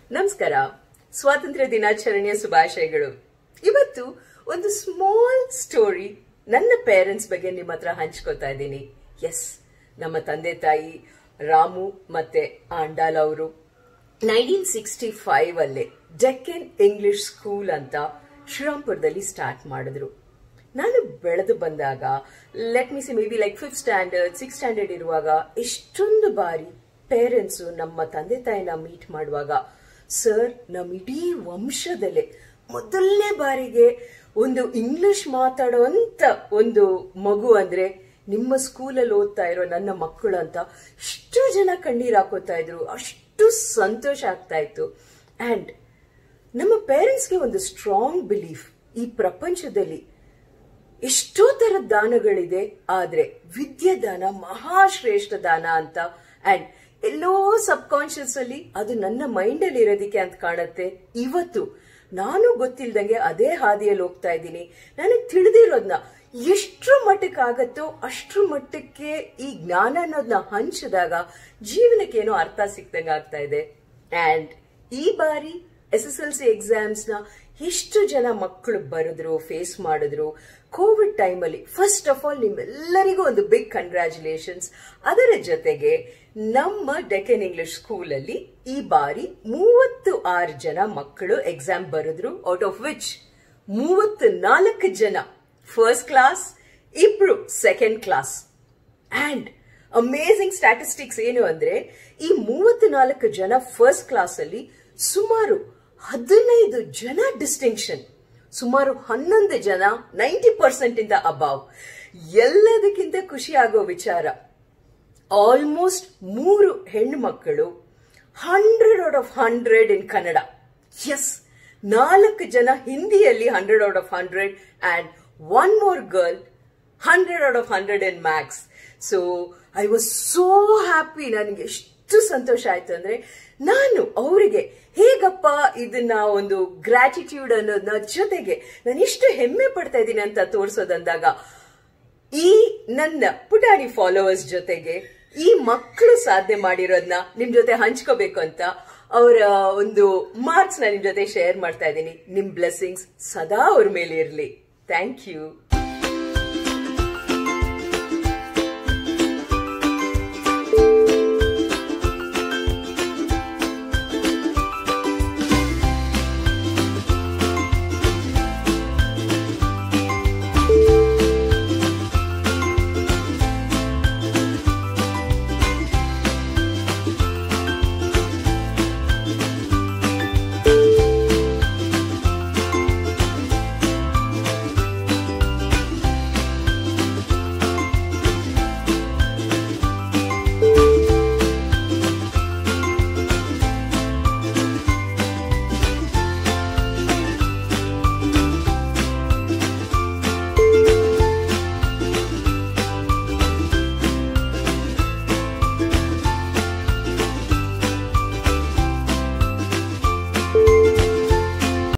ನಮಸ್ಕಾರ ಸ್ವಾತಂತ್ರ್ಯ ದಿನಾಚರಣೆಯ ಶುಭಾಶಯಗಳು ಇವತ್ತು ಒಂದು ಸ್ಮಾಲ್ ಸ್ಟೋರಿ ನನ್ನ ಪೇರೆಂಟ್ಸ್ ಬಗ್ಗೆ ನಿಮ್ಮ ಹತ್ರ ಹಂಚ್ಕೋತಾ ಇದ್ದೀನಿ ಎಸ್ ನಮ್ಮ ತಂದೆ ತಾಯಿ ರಾಮು ಮತ್ತೆ ಆಂಡಾಲ್ ಅವರು ನೈನ್ಟೀನ್ ಸಿಕ್ಸ್ಟಿ ಫೈವ್ ಅಲ್ಲೇ ಡೆಕ್ಕನ್ ಇಂಗ್ಲಿಷ್ ಸ್ಕೂಲ್ ಅಂತ ಶ್ರೀರಾಮ್ಪುರದಲ್ಲಿ ಸ್ಟಾರ್ಟ್ ಮಾಡಿದ್ರು ನಾನು ಬೆಳೆದು ಬಂದಾಗ let me see maybe like fifth standard six standard ಇರುವಾಗ ಎಷ್ಟೊಂದು ಬಾರಿ ಪೇರೆಂಟ್ಸ್ ನಮ್ಮ ತಂದೆ ತಾಯಿನ ಮೀಟ್ ಮಾಡುವಾಗ ಸರ್ ನಮ್ಮ ಇಡೀ ವಂಶದಲ್ಲೇ ಮೊದಲನೇ ಬಾರಿಗೆ ಒಂದು ಇಂಗ್ಲಿಷ್ ಮಾತಾಡುವಂತ ಒಂದು ಮಗು ಅಂದ್ರೆ ನಿಮ್ಮ ಸ್ಕೂಲಲ್ಲಿ ಓದ್ತಾ ಇರೋ ನನ್ನ ಮಕ್ಕಳು ಅಂತ ಇಷ್ಟು ಜನ ಕಣ್ಣೀರ್ ಹಾಕೋತಾ ಇದ್ರು ಅಷ್ಟು ಸಂತೋಷ ಆಗ್ತಾ ಇತ್ತು ಅಂಡ್ ನಮ್ಮ ಪೇರೆಂಟ್ಸ್ಗೆ ಒಂದು ಸ್ಟ್ರಾಂಗ್ ಬಿಲೀಫ್ ಈ ಪ್ರಪಂಚದಲ್ಲಿ ಎಷ್ಟೋ ತರದ ದಾನಗಳಿದೆ ಆದ್ರೆ ವಿದ್ಯಾದಾನ ಮಹಾಶ್ರೇಷ್ಠ ದಾನ ಅಂತ ಅಂಡ್ ಎಲ್ಲೋ ಸಬ್ ಕಾನ್ಶಿಯಸ್ ಅಲ್ಲಿ ಅದು ನನ್ನ ಮೈಂಡ್ ಅಲ್ಲಿ ಇರೋದಿಕ್ಕೆ ಅಂತ ಕಾಣತ್ತೆ ಇವತ್ತು ನಾನು ಗೊತ್ತಿಲ್ದಂಗೆ ಅದೇ ಹಾದಿಯಲ್ಲಿ ಹೋಗ್ತಾ ಇದ್ದೀನಿ ನನಗೆ ತಿಳಿದಿರೋದ್ನ ಎಷ್ಟ್ರ ಮಟ್ಟಕ್ಕೆ ಆಗತ್ತೋ ಅಷ್ಟ್ರ ಮಟ್ಟಕ್ಕೆ ಈ ಜ್ಞಾನ ಅನ್ನೋದನ್ನ ಹಂಚಿದಾಗ ಜೀವನಕ್ಕೆ ಏನೋ ಅರ್ಥ ಸಿಕ್ದಂಗೆ ಆಗ್ತಾ ಇದೆ ಅಂಡ್ ಈ ಬಾರಿ S S L C exams ನ ಎಷ್ಟು ಜನ ಮಕ್ಕಳು ಬರೆದ್ರು ಫೇಸ್ ಮಾಡಿದ್ರು ಕೋವಿಡ್ ಟೈಮಲ್ಲಿ ಫಸ್ಟ್ ಆಫ್ ಆಲ್ ನಿಮ್ಮೆಲ್ಲರಿಗೂ ಒಂದು ಬಿಗ್ ಕಂಗ್ರ್ಯಾಚುಲೇಷನ್ಸ್ ಅದರ ಜೊತೆಗೆ ನಮ್ಮ ಡೆಕನ್ ಇಂಗ್ಲಿಷ್ ಸ್ಕೂಲ್ ಅಲ್ಲಿ ಈ ಬಾರಿ ಮೂವತ್ತು ಆರು ಜನ ಮಕ್ಕಳು ಎಕ್ಸಾಮ್ ಬರೆದ್ರು ಔಟ್ ಆಫ್ ವಿಚ್ ಮೂವತ್ತು ನಾಲ್ಕು ಜನ ಫಸ್ಟ್ ಕ್ಲಾಸ್ ಇಬ್ರು second class and amazing statistics ಏನು ಅಂದ್ರೆ ಈ ಮೂವತ್ತು ನಾಲ್ಕು ಜನ ಫಸ್ಟ್ ಕ್ಲಾಸ್ ಅಲ್ಲಿ ಸುಮಾರು ಹದಿನೈದು ಜನ ಡಿಸ್ಟಿಂಕ್ಷನ್ ಸುಮಾರು ಹನ್ನೊಂದು ಜನ ನೈಂಟಿ ಪರ್ಸೆಂಟ್ ಇಂದ ಅಬಾವ್ ಎಲ್ಲದಕ್ಕಿಂತ ಖುಷಿ ಆಗೋ ವಿಚಾರ ಆಲ್ಮೋಸ್ಟ್ ಮೂರು ಹೆಣ್ಣು ಮಕ್ಕಳು hundred out of hundred in Kannada ಎಸ್ ನಾಲ್ಕು ಜನ ಹಿಂದಿಯಲ್ಲಿ hundred out of hundred and one more girl hundred out of hundred in maths so I was so happy ನನಗೆ ಎಷ್ಟು ಸಂತೋಷ ಆಯ್ತು ಅಂದ್ರೆ ನಾನು ಅವರಿಗೆ ಹೇಗಪ್ಪ ಇದನ್ನ ಒಂದು ಗ್ರಾಟಿಟ್ಯೂಡ್ ಅನ್ನೋದನ್ನ ಜೊತೆಗೆ ನಾನು ಎಷ್ಟು ಹೆಮ್ಮೆ ಪಡ್ತಾ ಇದ್ದೀನಿ ಅಂತ ತೋರಿಸೋದಂದಾಗ ಈ ನನ್ನ ಪುಟಾಣಿ ಫಾಲೋವರ್ಸ್ ಜೊತೆಗೆ ಈ ಮಕ್ಕಳು ಸಾಧನೆ ಮಾಡಿರೋದನ್ನ ನಿಮ್ ಜೊತೆ ಹಂಚ್ಕೋಬೇಕು ಅಂತ ಅವರ ಒಂದು ಮಾರ್ಕ್ಸ್ ನ ನಿಮ್ ಜೊತೆ ಶೇರ್ ಮಾಡ್ತಾ ಇದ್ದೀನಿ ನಿಮ್ ಬ್ಲೆಸ್ಸಿಂಗ್ಸ್ ಸದಾ ಅವ್ರ ಮೇಲೆ ಇರ್ಲಿ ಥ್ಯಾಂಕ್ ಯು